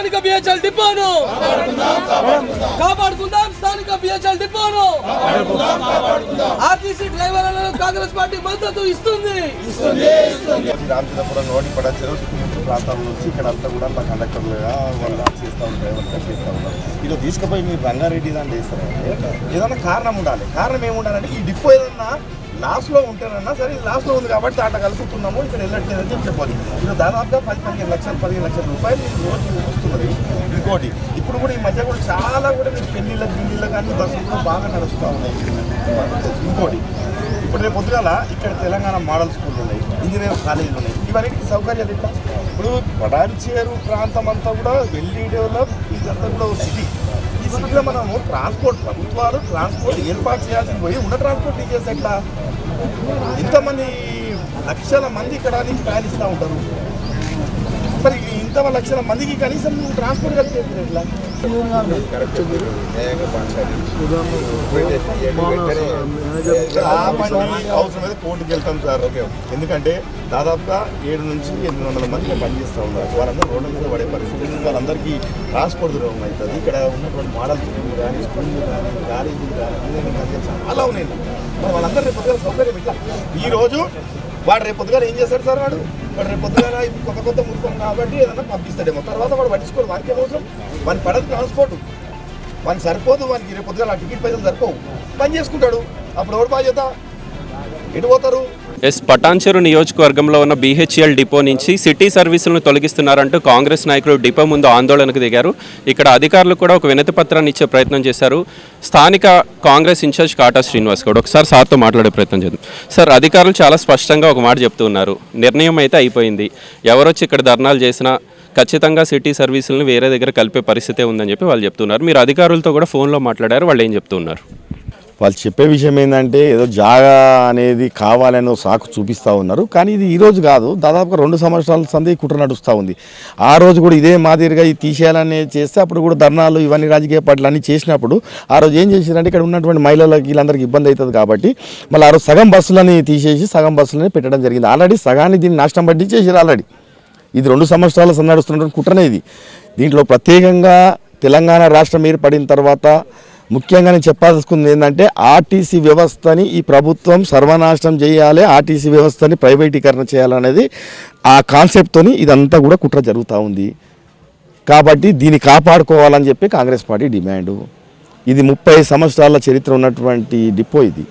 స్థానిక బిహెచ్ఎల్ డిపోను కాపాడుకుందాం స్థానిక బిహెచ్ఎల్ డిపోను ఆర్టీసీ డ్రైవర్లను కాంగ్రెస్ పార్టీ మద్దతు ఇస్తుంది రామచంద్రపురం రోడ్డు పడ చెరువు చుట్టుముట్టు ప్రాంతాల నుంచి ఇక్కడ అంతా కూడా మా కండక్టర్లుగా వాళ్ళు చేస్తూ ఉంటారు డ్రైవర్లుగా చేస్తూ ఉంటారు ఇలా తీసుకుపోయి మీరు రంగారెడ్డి దాంట్లో వేస్తారంటే ఏదన్నా కారణం ఉండాలి కారణం ఏముండాలంటే ఈ డిపో ఏదన్నా లాస్ట్లో ఉంటేనన్నా సరే ఇది లాస్ట్లో ఉంది కాబట్టి దాంట్లో కలుపుతున్నాము ఇక్కడ వెళ్ళట్లేదని చెప్పి చెప్పాలి ఇది దాదాపుగా పది పదిహేను లక్షలు పదిహేను లక్షల రూపాయలు ఈ రోజు వస్తున్నది ఇంకోటి ఇప్పుడు కూడా ఈ మధ్య కూడా చాలా కూడా మీరు పెళ్లిళ్ళ గిన్నెళ్ళ కానీ బస్సులు బాగా నడుస్తూ ఉన్నాయి ఇంకోటి ఇప్పుడు రేపు పొద్దుగాల ఇక్కడ తెలంగాణ మోడల్ స్కూల్ ఉన్నాయి ఇంజనీరింగ్ కాలేజీలు ఉన్నాయి ఇవన్నిటికి సౌకర్యాలు ఎట్లా ఇప్పుడు పడాన్చేరు ప్రాంతం అంతా కూడా వెల్లి డెవలప్ ఇదంతా కూడా ఒక సిటీ ఈ సిటీలో మనము ట్రాన్స్పోర్ట్ ప్రభుత్వాలు ట్రాన్స్పోర్ట్ ఏర్పాటు చేయాల్సింది పోయి ఉన్న ట్రాన్స్పోర్ట్ టీచర్స్ ఎట్లా ఇంతమంది లక్షల మంది ఇక్కడ నుంచి ప్రయాణిస్తూ ఉంటారు మరి ఇంత లక్షల మందికి కనీసం నువ్వు ట్రాన్స్పోర్ట్ కలిపి ఎట్లా ఆపండి అవసరమైతే కోర్టుకి వెళ్తాం సార్ ఓకే ఎందుకంటే దాదాపుగా ఏడు నుంచి ఎనిమిది వందల మంది పనిచేస్తూ ఉన్నారు వాళ్ళందరూ రోడ్ల మీద పడే పరిస్థితి ఉంది. వాళ్ళందరికీ ట్రాన్స్పోర్ట్ దూరం అవుతుంది ఇక్కడ ఉన్నటువంటి మోడల్ స్కూళ్ళు కానీ స్కూళ్ళు కానీ కాలేజీలు కానీ ఇంజనీరింగ్ కాలేజీలు చాలా ఉన్నాయి మరి వాళ్ళందరూ రేపు పొద్దుగా సౌకర్యం ఇట్లా ఈ రోజు వాడు రేపు పొద్దుగా ఏం చేస్తాడు సార్ వాడు వాడు రేపు పొద్దుగా కొత్త కొత్త మురుకులు కాబట్టి ఏదైనా పంపిస్తాడేమో తర్వాత వాడు పట్టించుకోడు వానికి ఏమవసరం వానికి పడదు ట్రాన్స్పోర్ట్ వానికి సరిపోదు వానికి రేపు పొద్దుగా ఆ టికెట్ పైసలు సరిపోవు పని చేసుకుంటాడు అప్పుడు ఎవరు బాధ్యత ఎటు పోతారు ఎస్ పటాన్చెరు నియోజకవర్గంలో ఉన్న బీహెచ్ఎల్ డిపో నుంచి సిటీ సర్వీసులను తొలగిస్తున్నారంటూ కాంగ్రెస్ నాయకులు డిపో ముందు ఆందోళనకు దిగారు ఇక్కడ అధికారులు కూడా ఒక వినతి పత్రాన్ని ఇచ్చే ప్రయత్నం చేశారు స్థానిక కాంగ్రెస్ ఇన్ఛార్జ్ కాటా శ్రీనివాస్ గౌడ్ ఒకసారి సార్తో మాట్లాడే ప్రయత్నం చేద్దాం సార్ అధికారులు చాలా స్పష్టంగా ఒక మాట చెప్తూ ఉన్నారు నిర్ణయం అయితే అయిపోయింది ఎవరొచ్చి ఇక్కడ ధర్నాలు చేసినా ఖచ్చితంగా సిటీ సర్వీసులను వేరే దగ్గర కలిపే పరిస్థితే ఉందని చెప్పి వాళ్ళు చెప్తున్నారు మీరు అధికారులతో కూడా ఫోన్లో మాట్లాడారు వాళ్ళు ఏం చెప్తున్నారు వాళ్ళు చెప్పే విషయం ఏంటంటే ఏదో జాగా అనేది కావాలని ఒక సాకు చూపిస్తూ ఉన్నారు కానీ ఇది ఈ రోజు కాదు దాదాపుగా రెండు సంవత్సరాల సంది కుట్ర నడుస్తూ ఉంది ఆ రోజు కూడా ఇదే మాదిరిగా ఇది తీసేయాలని చేస్తే అప్పుడు కూడా ధర్నాలు ఇవన్నీ రాజకీయ పార్టీలు అన్నీ చేసినప్పుడు ఆ రోజు ఏం చేశారంటే ఇక్కడ ఉన్నటువంటి మహిళలకి వీళ్ళందరికీ ఇబ్బంది అవుతుంది కాబట్టి మళ్ళీ ఆ రోజు సగం బస్సులని తీసేసి సగం బస్సులని పెట్టడం జరిగింది ఆల్రెడీ సగాన్ని దీన్ని నష్టం పట్టి చేసారు ఆల్రెడీ ఇది రెండు సంవత్సరాల సంది నడుస్తున్నటువంటి కుట్రనే ఇది దీంట్లో ప్రత్యేకంగా తెలంగాణ రాష్ట్రం ఏర్పడిన తర్వాత ముఖ్యంగా నేను చెప్పాల్సుకుంది ఏంటంటే ఆర్టీసీ వ్యవస్థని ఈ ప్రభుత్వం సర్వనాశనం చేయాలి ఆర్టీసీ వ్యవస్థని ప్రైవేటీకరణ చేయాలనేది ఆ కాన్సెప్ట్తోని ఇదంతా కూడా కుట్ర జరుగుతూ ఉంది కాబట్టి దీన్ని కాపాడుకోవాలని చెప్పి కాంగ్రెస్ పార్టీ డిమాండు ఇది ముప్పై సంవత్సరాల చరిత్ర ఉన్నటువంటి డిపో ఇది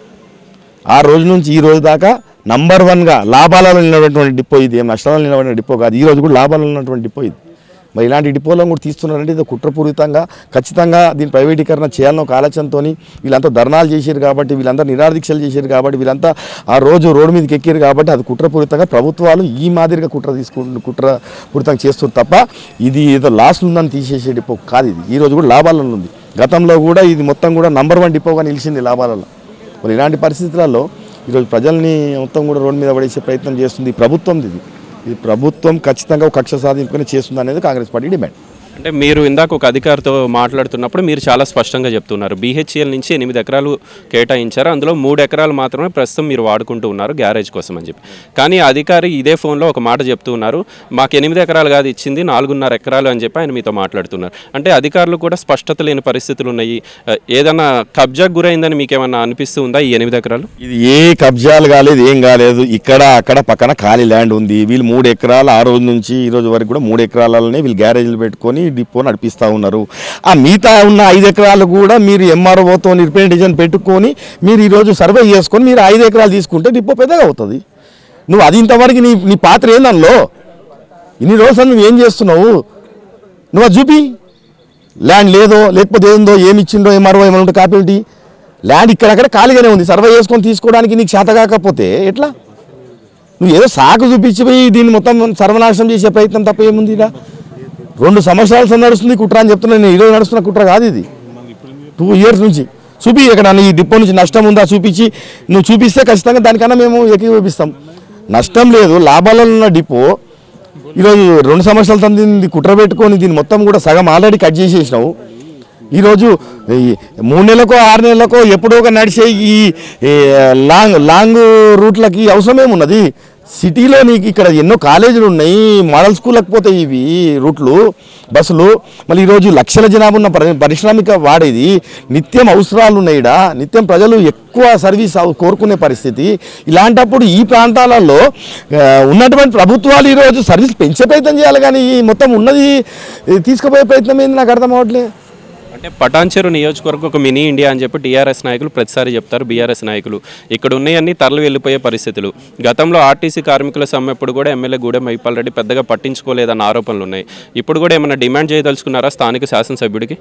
ఆ రోజు నుంచి ఈ రోజు దాకా నంబర్ వన్గా లాభాలలో నిలబడినటువంటి డిపో ఇది ఏం నష్టాలలో నిలబడిన డిపో కాదు ఈ రోజు కూడా లాభాలలో ఉన్నటువంటి డిపో ఇది మరి ఇలాంటి డిపోలను కూడా తీస్తున్నారంటే ఇది కుట్రపూరితంగా ఖచ్చితంగా దీని ప్రైవేటీకరణ చేయాలని ఒక ఆలోచనతో వీళ్ళంతా ధర్నాలు చేశారు కాబట్టి వీళ్ళంతా నిరాదీక్షలు చేశారు కాబట్టి వీళ్ళంతా ఆ రోజు రోడ్డు మీదకి ఎక్కారు కాబట్టి అది కుట్రపూరితంగా ప్రభుత్వాలు ఈ మాదిరిగా కుట్ర తీసుకుంటు కుట్రపూరితంగా చేస్తుంది తప్ప ఇది ఏదో లాస్ ఉందని తీసేసే డిపో కాదు ఇది ఈ రోజు కూడా లాభాలలో ఉంది గతంలో కూడా ఇది మొత్తం కూడా నంబర్ వన్ డిపోగా నిలిచింది లాభాలలో మరి ఇలాంటి పరిస్థితులలో ఈరోజు ప్రజల్ని మొత్తం కూడా రోడ్డు మీద పడేసే ప్రయత్నం చేస్తుంది ఈ ప్రభుత్వం ఇది ఇది ప్రభుత్వం ఖచ్చితంగా ఒక కక్ష సాధింపుకొని చేస్తుంది అనేది కాంగ్రెస్ పార్టీ డిమాండ్ అంటే మీరు ఇందాక ఒక అధికారితో మాట్లాడుతున్నప్పుడు మీరు చాలా స్పష్టంగా చెప్తున్నారు బీహెచ్ఎల్ నుంచి ఎనిమిది ఎకరాలు కేటాయించారు అందులో మూడు ఎకరాలు మాత్రమే ప్రస్తుతం మీరు వాడుకుంటూ ఉన్నారు గ్యారేజ్ కోసం అని చెప్పి కానీ ఆ అధికారి ఇదే ఫోన్లో ఒక మాట చెప్తూ ఉన్నారు మాకు ఎనిమిది ఎకరాలు కాదు ఇచ్చింది నాలుగున్నర ఎకరాలు అని చెప్పి ఆయన మీతో మాట్లాడుతున్నారు అంటే అధికారులు కూడా స్పష్టత లేని పరిస్థితులు ఉన్నాయి ఆ, ఏదన్నా కబ్జాకు గురైందని మీకు ఏమన్నా అనిపిస్తూ ఉందా ఈ ఎనిమిది ఎకరాలు ఇది ఏ కబ్జాలు కాలేదు ఏం కాలేదు ఇక్కడ అక్కడ పక్కన ఖాళీ ల్యాండ్ ఉంది వీళ్ళు మూడు ఎకరాలు ఆ రోజు నుంచి ఈ రోజు వరకు కూడా మూడు ఎకరాలనే వీళ్ళు గ్యారేజీలు పెట్టుకొని డిపో నడిపిస్తూ ఉన్నారు ఆ మిగతా ఉన్న ఐదు ఎకరాలు కూడా మీరు ఎంఆర్ఓతో రిప్రజెంటేషన్ పెట్టుకొని మీరు ఈరోజు సర్వే చేసుకొని మీరు ఐదు ఎకరాలు తీసుకుంటే డిపో పెద్దగా అవుతుంది నువ్వు అది ఇంతవరకు నీ నీ పాత్ర ఏందన్నలో ఇన్ని రోజులు నువ్వు ఏం చేస్తున్నావు నువ్వు అది చూపి ల్యాండ్ లేదో లేకపోతే ఏందో ఏమి ఇచ్చిండో ఏమరో ఏమన్నా కాపీ ఏంటి ల్యాండ్ ఇక్కడక్కడ ఖాళీగానే ఉంది సర్వే చేసుకొని తీసుకోవడానికి నీకు చేత కాకపోతే ఎట్లా నువ్వు ఏదో సాకు చూపించిపోయి దీన్ని మొత్తం సర్వనాశనం చేసే ప్రయత్నం తప్ప ఏముంది ఇక రెండు సంవత్సరాల సంది నడుస్తుంది కుట్ర అని చెప్తున్నా నేను ఈరోజు నడుస్తున్న కుట్ర కాదు ఇది టూ ఇయర్స్ నుంచి చూపి ఇక్కడ ఈ డిపో నుంచి నష్టం ఉందా చూపించి నువ్వు చూపిస్తే ఖచ్చితంగా దానికన్నా మేము ఏకీభవిస్తాం నష్టం లేదు లాభాలలో ఉన్న డిపో ఈరోజు రెండు సంవత్సరాల తను దీన్ని కుట్ర పెట్టుకొని దీన్ని మొత్తం కూడా సగం ఆల్రెడీ కట్ చేసేసినావు ఈరోజు ఈ మూడు నెలలకో ఆరు నెలలకో ఎప్పుడో ఒక నడిచే ఈ ఈ లాంగ్ లాంగ్ రూట్లకి అవసరమేమున్నది సిటీలో నీకు ఇక్కడ ఎన్నో కాలేజీలు ఉన్నాయి మోడల్ స్కూళ్ళకి పోతాయి ఇవి రూట్లు బస్సులు మళ్ళీ ఈరోజు లక్షల జనాభా ఉన్న పరి- పారిశ్రామిక వాడేది నిత్యం అవసరాలు ఉన్నాయిడా నిత్యం ప్రజలు ఎక్కువ సర్వీస్ అవ- కోరుకునే పరిస్థితి ఇలాంటప్పుడు ఈ ప్రాంతాలలో ఆ, ఉన్నటువంటి ప్రభుత్వాలు ఈరోజు సర్వీస్ పెంచే ప్రయత్నం చేయాలి కానీ ఈ మొత్తం ఉన్నది ఈ తీసుకుపోయే ప్రయత్నం ఏంది నాకు అర్థం అవ్వట్లేదు అంటే పటాన్చెరు నియోజకవర్గం ఒక మినీ ఇండియా అని చెప్పి టీఆర్ఎస్ నాయకులు ప్రతిసారి చెప్తారు బీఆర్ఎస్ నాయకులు ఇక్కడ ఉన్నాయన్నీ తరలి వెళ్ళిపోయే పరిస్థితులు గతంలో ఆర్టీసీ కార్మికుల సమ్మెప్పుడు కూడా ఎమ్మెల్యే గూడెం మైపాల్ రెడ్డి పెద్దగా పట్టించుకోలేదన్న ఆరోపణలు ఉన్నాయి ఇప్పుడు కూడా ఏమైనా డిమాండ్ చేయదలుచుకున్నారా స్థానిక శాసనసభ్యుడికి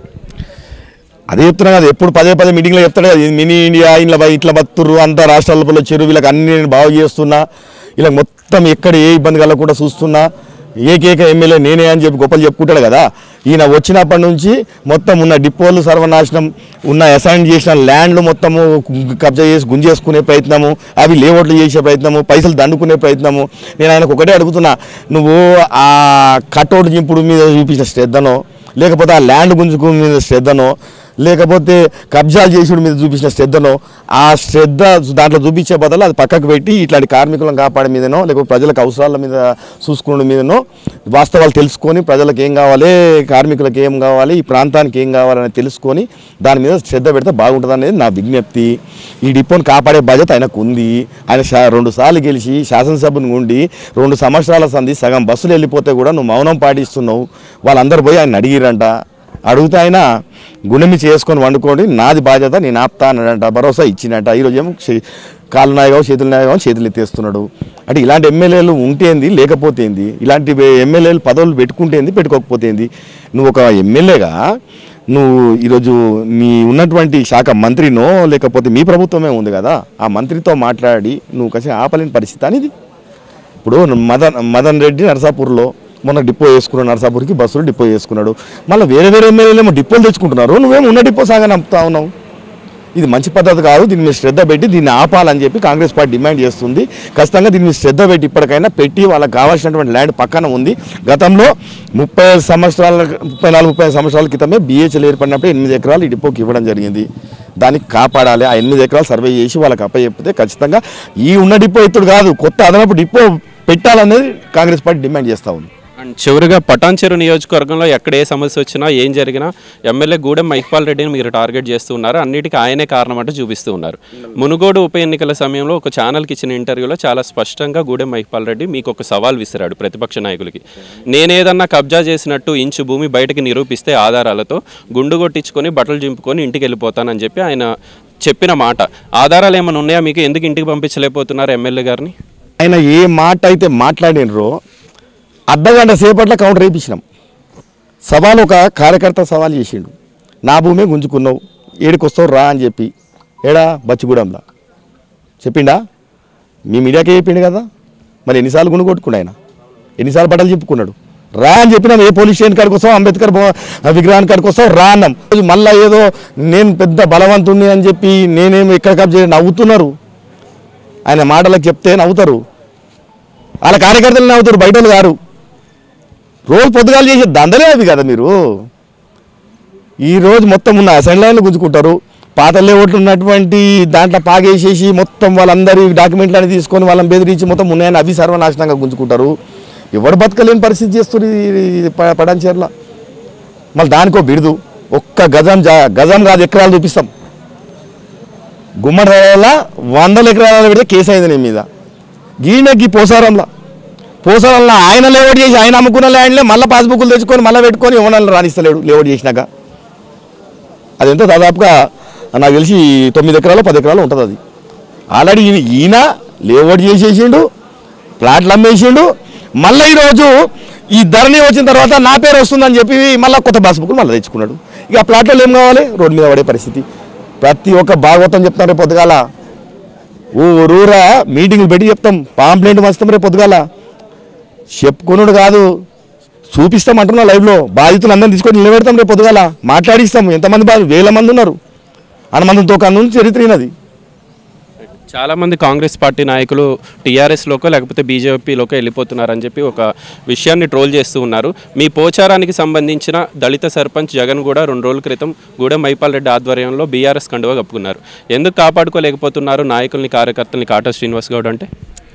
అదే చెప్తున్నా కదా ఎప్పుడు పదే పదే మీటింగ్లో చెప్తాడు కదా ఇది మినీ ఇండియా ఇంట్లో బ- ఇట్లా బతుర్రు అంతా రాష్ట్రాల చెరువు వీళ్ళకి అన్ని నేను బాగు చేస్తున్నా ఇలా మొత్తం ఎక్కడ ఏ ఇబ్బంది కలగకుండా చూస్తున్నా ఏకేక ఎమ్మెల్యే నేనే అని చెప్పి గొప్పలు చెప్పుకుంటాడు కదా ఈయన వచ్చినప్పటి నుంచి మొత్తం ఉన్న డిపోలు సర్వనాశనం ఉన్న అసైన్ చేసిన ల్యాండ్లు మొత్తము కబ్జా చేసి గుంజేసుకునే ప్రయత్నము అవి లేఅవుట్లు చేసే ప్రయత్నము పైసలు దండుకునే ప్రయత్నము నేను ఆయనకు ఒకటే అడుగుతున్నా నువ్వు ఆ కట్అవుట్ జింపుడు మీద చూపించిన శ్రద్ధనో లేకపోతే ఆ ల్యాండ్ గుంజుకు మీద శ్రద్ధనో లేకపోతే కబ్జాలు చేసుడు మీద చూపించిన శ్రద్ధనో ఆ శ్రద్ధ దాంట్లో చూపించే బదులు అది పక్కకు పెట్టి ఇట్లాంటి కార్మికులను కాపాడే మీదనో లేకపోతే ప్రజలకు అవసరాల మీద చూసుకునే మీదనో వాస్తవాలు తెలుసుకొని ప్రజలకు ఏం కావాలి కార్మికులకు ఏం కావాలి ఈ ప్రాంతానికి ఏం కావాలని తెలుసుకొని దాని మీద శ్రద్ధ పెడితే బాగుంటుంది అనేది నా విజ్ఞప్తి ఈ డిపోని కాపాడే బాధ్యత ఆయనకు ఉంది ఆయన శా- రెండు సార్లు గెలిచి శాసనసభను ఉండి రెండు సంవత్సరాల సంధి సగం బస్సులు వెళ్ళిపోతే కూడా నువ్వు మౌనం పాటిస్తున్నావు వాళ్ళందరూ పోయి ఆయన అడిగిరంట అడిగితే ఆయన గుణమి చేసుకొని వండుకోండి నాది బాధ్యత నేను ఆపుతా అన్నాడంట భరోసా ఇచ్చినట్ట ఈరోజు ఏమో చే- కాళ్ళు నాయగా చేతులు నాయగా చేతులు ఎత్తేస్తున్నాడు అంటే ఇలాంటి ఎమ్మెల్యేలు ఉంటేంది లేకపోతేంది ఇలాంటి ఎమ్మెల్యేలు పదవులు పెట్టుకుంటేంది పెట్టుకోకపోతేంది నువ్వు ఒక ఎమ్మెల్యేగా నువ్వు ఈరోజు నీ ఉన్నటువంటి శాఖ మంత్రినో లేకపోతే మీ ప్రభుత్వమే ఉంది కదా ఆ మంత్రితో మాట్లాడి నువ్వు కసి ఆపలేని పరిస్థితి అనేది ఇప్పుడు మదన్ మదన్ రెడ్డి నరసాపూర్లో మొన్న డిపో వేసుకున్నాడు నరసాపూర్కి బస్సులు డిపో వేసుకున్నాడు మళ్ళీ వేరే వేరే ఎమ్మెల్యేలు ఏమో డిపోలు తెచ్చుకుంటున్నారు నువ్వేమో ఉన్న డిపో సాగా నమ్ముతా ఉన్నావు ఇది మంచి పద్ధతి కాదు దీని మీద శ్రద్ధ పెట్టి దీన్ని ఆపాలని చెప్పి కాంగ్రెస్ పార్టీ డిమాండ్ చేస్తుంది ఖచ్చితంగా దీని మీద శ్రద్ధ పెట్టి ఇప్పటికైనా పెట్టి వాళ్ళకి కావాల్సినటువంటి ల్యాండ్ పక్కన ఉంది గతంలో ముప్పై ఐదు సంవత్సరాల ముప్పై నాలుగు ముప్పై ఐదు సంవత్సరాల క్రితమే బిహెచ్ఎల్ ఏర్పడినప్పుడు ఎనిమిది ఎకరాలు ఈ డిపోకి ఇవ్వడం జరిగింది దానికి కాపాడాలి ఆ ఎనిమిది ఎకరాలు సర్వే చేసి వాళ్ళకి అప్పచెప్పితే ఖచ్చితంగా ఈ ఉన్న డిపో ఇతడు కాదు కొత్త అదనపు డిపో పెట్టాలనేది కాంగ్రెస్ పార్టీ డిమాండ్ చేస్తూ ఉంది అండ్ చివరిగా పటాన్చెరు నియోజకవర్గంలో ఎక్కడ ఏ సమస్య వచ్చినా ఏం జరిగినా ఎమ్మెల్యే గూడెం మైక్పాల్ రెడ్డిని మీరు టార్గెట్ చేస్తూ ఉన్నారు అన్నిటికీ ఆయనే కారణం అంటూ చూపిస్తూ ఉన్నారు మునుగోడు ఉప ఎన్నికల సమయంలో ఒక ఛానల్కి ఇచ్చిన ఇంటర్వ్యూలో చాలా స్పష్టంగా గూడెం మైక్పాల్ రెడ్డి మీకు ఒక సవాల్ విసిరాడు ప్రతిపక్ష నాయకులకి నేనేదన్నా కబ్జా చేసినట్టు ఇంచు భూమి బయటకి నిరూపిస్తే ఆధారాలతో గుండు కొట్టించుకొని బట్టలు చింపుకొని ఇంటికి వెళ్ళిపోతానని చెప్పి ఆయన చెప్పిన మాట ఆధారాలు ఏమైనా ఉన్నాయా మీకు ఎందుకు ఇంటికి పంపించలేకపోతున్నారు ఎమ్మెల్యే గారిని ఆయన ఏ మాట అయితే మాట్లాడినరో అర్ధగంట సేపట్లో కౌంటర్ వేయించినాం సవాల్ ఒక కార్యకర్త సవాల్ చేసిండు నా భూమే గుంజుకున్నావు ఏడికొస్తావు రా అని చెప్పి ఏడా బచ్చిగూడెంలా చెప్పిండా మీ మీడియాకే చెప్పిండు కదా మరి ఎన్నిసార్లు గుండు కొట్టుకున్నాడు ఆయన ఎన్నిసార్లు బట్టలు చెప్పుకున్నాడు రా అని చెప్పినాం ఏ పోలీస్ స్టేషన్ కాడికి వస్తాం అంబేద్కర్ భవ- విగ్రహానికి కాడికి వస్తాం రా అన్నాం రోజు మళ్ళా ఏదో నేను పెద్ద బలవంతుణ్ణి అని చెప్పి నేనేమి ఎక్కడ కబ్జా నవ్వుతున్నారు ఆయన మాటలకు చెప్తే నవ్వుతారు వాళ్ళ కార్యకర్తలు నవ్వుతారు బయట వాళ్ళు గారు రోజు పొద్దుగాలు చేసే దందలే అవి కదా మీరు ఈ రోజు మొత్తం ఉన్న అసెంబ్లీ లైన్లు గుంజుకుంటారు పాత లేఅవుట్లు ఉన్నటువంటి దాంట్లో పాగేసేసి మొత్తం వాళ్ళందరి డాక్యుమెంట్లని తీసుకొని వాళ్ళని బెదిరించి మొత్తం ఉన్నాయని అవి సర్వనాశనంగా గుంజుకుంటారు ఎవడు బతకలేని పరిస్థితి చేస్తారు పడంచేర్ల మళ్ళీ దానికో బిడుదు ఒక్క గజం జా గజం కాదు ఎకరాలు చూపిస్తాం గుమ్మడిల వందల ఎకరాల పెడితే కేసు అయింది నీ మీద గీనకి పోసారంలో పోసారంలో ఆయన లేఅవుట్ చేసి ఆయన అమ్ముకున్న ల్యాండ్లే మళ్ళీ పాస్బుక్లు తెచ్చుకొని మళ్ళీ పెట్టుకొని ఇవ్వనాలను రాణిస్తలేడు లేఅవుట్ చేసినాక అది ఎంత దాదాపుగా నాకు తెలిసి తొమ్మిది ఎకరాలు పది ఎకరాలు ఉంటుంది అది ఆల్రెడీ ఈయన- ఈయన లేఅవుట్ చేసేసిండు ప్లాట్లు అమ్మేసిండు మళ్ళీ ఈరోజు ఈ ధరణి వచ్చిన తర్వాత నా పేరు వస్తుందని చెప్పి మళ్ళీ కొత్త పాస్బుక్లు మళ్ళీ తెచ్చుకున్నాడు ఇక ఆ ప్లాట్లో ఏం కావాలి రోడ్డు మీద పడే పరిస్థితి ప్రతి ఒక్క భాగవతం చెప్తాం రేపు పొద్దుగాల ఊరూరా మీటింగ్లు పెట్టి చెప్తాం పాంప్లెంట్ వస్తాం రేపు పొద్దుగాల చెప్పుకున్నాడు కాదు చూపిస్తాం అంటున్నా లైవ్లో బాధితులు అందరిని తీసుకొని నిలబెడతాం రేపు పొద్దుగాల మాట్లాడిస్తాం ఎంతమంది బాధ వేల మంది ఉన్నారు హనుమంతుతో కన్ను చరిత్ర అయినది చాలా మంది కాంగ్రెస్ పార్టీ నాయకులు టీఆర్ఎస్లోకో లేకపోతే బీజేపీలోకో వెళ్ళిపోతున్నారని చెప్పి ఒక విషయాన్ని ట్రోల్ చేస్తూ ఉన్నారు మీ పోచారానికి సంబంధించిన దళిత సర్పంచ్ జగన్ కూడా రెండు రోజుల క్రితం గూడెం మైపాల్ రెడ్డి ఆధ్వర్యంలో బీఆర్ఎస్ కండువా కప్పుకున్నారు ఎందుకు కాపాడుకోలేకపోతున్నారు నాయకుల్ని కార్యకర్తల్ని కాటా శ్రీనివాస్ గౌడ్ అంటే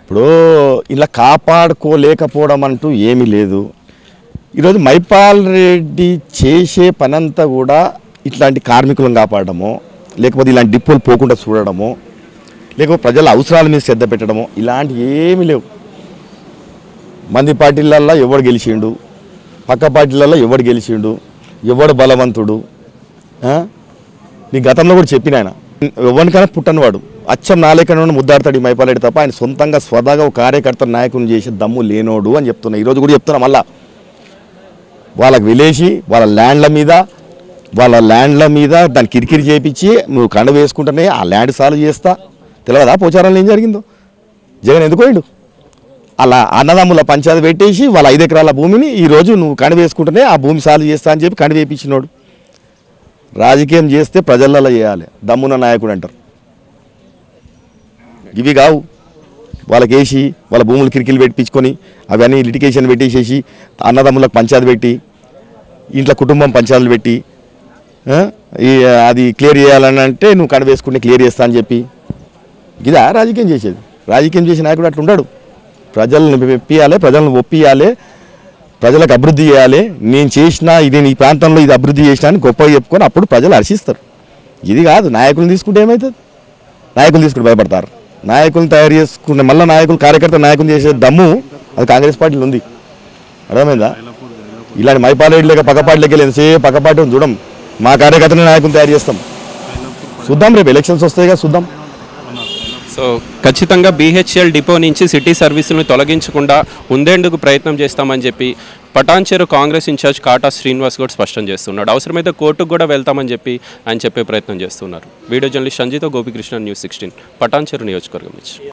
ఇప్పుడు ఇలా కాపాడుకోలేకపోవడం అంటూ ఏమీ లేదు ఈరోజు మైపాల్ రెడ్డి చేసే పనంతా కూడా ఇట్లాంటి కార్మికులను కాపాడడము లేకపోతే ఇలాంటి డిపోలు పోకుండా చూడడము లేకపోతే ప్రజల అవసరాల మీద శ్రద్ధ పెట్టడము ఇలాంటి ఏమీ లేవు మంది పార్టీలల్లో ఎవడు గెలిచిండు పక్క పార్టీలలో ఎవడు గెలిచిండు ఎవడు బలవంతుడు ఆ? నీ గతంలో కూడా చెప్పిన ఆయన ఎవరికైనా పుట్టనివాడు అచ్చం నాలేకన ముద్దాడతాడు ఈ మైపాలెడ్డి తప్ప ఆయన సొంతంగా స్వతహాగా ఒక కార్యకర్త నాయకుని చేసే దమ్ము లేనోడు అని చెప్తున్నా ఈరోజు కూడా చెప్తున్నా మళ్ళా వాళ్ళకి విలేసి వాళ్ళ ల్యాండ్ల మీద వాళ్ళ ల్యాండ్ల మీద దాన్ని కిరికిరి చేపించి నువ్వు కండ వేసుకుంటేనే ఆ ల్యాండ్ సాల్వ్ చేస్తా తెలియదా పోచారంలో ఏం జరిగిందో జగన్ ఎందుకు పోయిండు అలా అన్నదమ్ముల పంచాయతీ పెట్టేసి వాళ్ళ ఐదు ఎకరాల భూమిని ఈరోజు నువ్వు కండ వేసుకుంటేనే ఆ భూమి సాల్వ్ చేస్తా అని చెప్పి కండ వేపించినోడు రాజకీయం చేస్తే ప్రజలలో చేయాలి దమ్మున నాయకుడు అంటారు ఇవి కావు వాళ్ళకి వేసి వాళ్ళ భూములు కిరికిలు పెట్టించుకొని అవన్నీ లిటికేషన్ పెట్టేసేసి అన్నదమ్ములకు పంచాయతీ పెట్టి ఇంట్లో కుటుంబం పంచాయతీలు పెట్టి ఆ, ఈ అది క్లియర్ చేయాలని అంటే నువ్వు కడ వేసుకుంటే క్లియర్ చేస్తా అని చెప్పి ఇదా రాజకీయం చేసేది రాజకీయం చేసే నాయకుడు అట్లా ఉండడు ప్రజలను మెప్పియాలి ప్రజలను ఒప్పియాలి ప్రజలకు అభివృద్ధి చేయాలి నేను చేసిన ఇది నీ ప్రాంతంలో ఇది అభివృద్ధి చేసిన అని గొప్పగా చెప్పుకొని అప్పుడు ప్రజలు హర్షిస్తారు ఇది కాదు నాయకులను తీసుకుంటే ఏమవుతుంది నాయకులు తీసుకుంటే భయపడతారు నాయకులను తయారు చేసుకునే మళ్ళీ నాయకులు కార్యకర్త నాయకులు చేసే దమ్ము అది కాంగ్రెస్ పార్టీలో ఉంది అర్థమైందా ఇలాంటి మైపాలేడు లేక పక్క పార్టీలోకి వెళ్ళి ఎంతసేపు పక్క పార్టీ ఉంది చూడం మా కార్యకర్తని నాయకులు తయారు చేస్తాం చూద్దాం రేపు ఎలక్షన్స్ వస్తాయిగా చూద్దాం సో ఖచ్చితంగా బీహెచ్ఎల్ డిపో నుంచి సిటీ సర్వీసులను తొలగించకుండా ఉందేందుకు ప్రయత్నం చేస్తామని చెప్పి పటాన్చెరు కాంగ్రెస్ ఇన్ఛార్జ్ కాటా శ్రీనివాస్ కూడా స్పష్టం చేస్తున్నాడు అవసరమైతే కోర్టుకు కూడా వెళ్తామని చెప్పి ఆయన చెప్పే ప్రయత్నం చేస్తున్నారు video journalist Sanjeetha Gopikrishna news sixteen Patancheru నియోజకవర్గం నుంచి